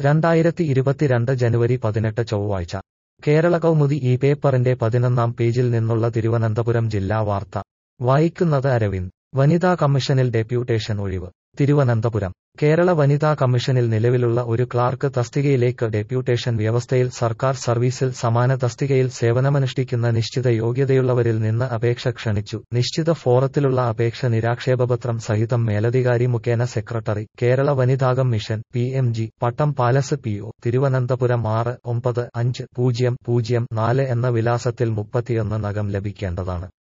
രണ്ടായിരത്തി ഇരുപത്തിരണ്ട് ജനുവരി പതിനെട്ട് ചൊവ്വാഴ്ച കേരള കൗമുദി ഈ പേപ്പറിന്റെ പതിനൊന്നാം പേജിൽ നിന്നുള്ള തിരുവനന്തപുരം ജില്ലാ വാർത്ത വായിക്കുന്നത് അരവിന്ദ് വനിതാ കമ്മീഷനിൽ ഡെപ്യൂട്ടേഷൻ ഒഴിവ് തിരുവനന്തപുരം കേരള വനിതാ കമ്മീഷനിൽ നിലവിലുള്ള ഒരു ക്ലാർക്ക് തസ്തികയിലേക്ക് ഡെപ്യൂട്ടേഷൻ വ്യവസ്ഥയിൽ സർക്കാർ സർവീസിൽ സമാന തസ്തികയിൽ സേവനമനുഷ്ഠിക്കുന്ന നിശ്ചിത യോഗ്യതയുള്ളവരിൽ നിന്ന് അപേക്ഷ ക്ഷണിച്ചു നിശ്ചിത ഫോറത്തിലുള്ള അപേക്ഷ നിരാക്ഷേപപത്രം സഹിതം മേലധികാരി മുഖേന സെക്രട്ടറി കേരള വനിതാ commission P M G Pattom palace P O Thiruvananthapuram ആറ് ഒമ്പത് അഞ്ച് പൂജ്യം പൂജ്യം നാല് എന്ന വിലാസത്തിൽ മുപ്പത്തിയൊന്ന് നകം ലഭിക്കേണ്ടതാണ്